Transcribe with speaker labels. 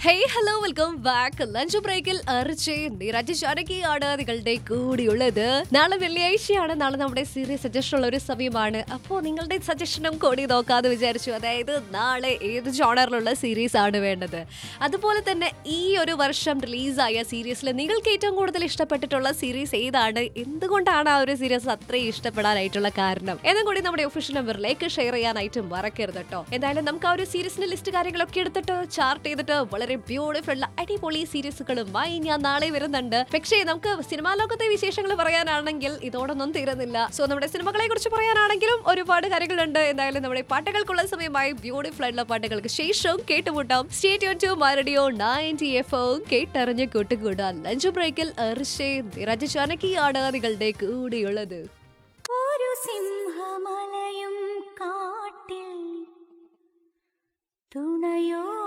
Speaker 1: hey hello welcome back lunch ബ്രേക്കിൽ അർച്ചേ നിരജ് ചാനകിയാണ് നിങ്ങളുടെ കൂടിയുള്ളത് നാളെ വെള്ളിയാഴ്ചയാണ് നാളെ നമ്മുടെ സീരീസ് സജഷൻ ഉള്ള ഒരു സമയമാണ് അപ്പോൾ നിങ്ങളുടെ സജഷനും കൂടി നോക്കാതെ വിചാരിച്ചു അതായത് നാളെ ഏത് ജോണറിലുള്ള സീരീസ് ആണ് വേണ്ടത് അതുപോലെ തന്നെ ഈ ഒരു വർഷം റിലീസായ സീരീസിൽ നിങ്ങൾക്ക് ഏറ്റവും കൂടുതൽ ഇഷ്ടപ്പെട്ടിട്ടുള്ള സീരീസ് ഏതാണ് എന്തുകൊണ്ടാണ് ആ ഒരു സീരീസ് അത്രയും ഇഷ്ടപ്പെടാനായിട്ടുള്ള കാരണം എന്നും കൂടി നമ്മുടെ ഒഫീഷ്യൽ നമ്പറിലേക്ക് ഷെയർ ചെയ്യാനായിട്ട് മറക്കരുത് കേട്ടോ എന്തായാലും നമുക്ക് ആ ഒരു സീരീസിന്റെ ലിസ്റ്റ് കാര്യങ്ങളൊക്കെ എടുത്തിട്ട് ചാർട്ട് ചെയ്തിട്ട് വളരെ ബ്യൂട്ടിഫുൾ അടിപൊളി സീരീസുകളുമായി ഞാൻ നാളെ വരുന്നുണ്ട് പക്ഷേ നമുക്ക് സിനിമാ ലോകത്തെ വിശേഷങ്ങൾ പറയാനാണെങ്കിൽ ഇതോടൊന്നും തീരുന്നില്ല സോ നമ്മുടെ സിനിമകളെ കുറിച്ച് പറയാനാണെങ്കിലും ഒരുപാട് കാര്യങ്ങളുണ്ട് എന്തായാലും നമ്മുടെ പാട്ടുകൾക്കുള്ള സമയമായി ബ്യൂട്ടിഫുൾ ആയിട്ടുള്ള പാട്ടുകൾക്ക് ശേഷവും കേട്ടുമുട്ടാം സ്റ്റേറ്റ് ടു മരടിയോ നയൻറ്റി എഫ് ഓ കേട്ടറിഞ്ഞ് കൂട്ടുകൂടാൻ ലഞ്ച് ബ്രേക്കിൽ അർഷേ നിരജ് ചാനകിയാണ് നിങ്ങളുടെ കൂടെയുള്ളത്
Speaker 2: ഒരു സിംഹമലയും കാട്ടിൽ തുണയോ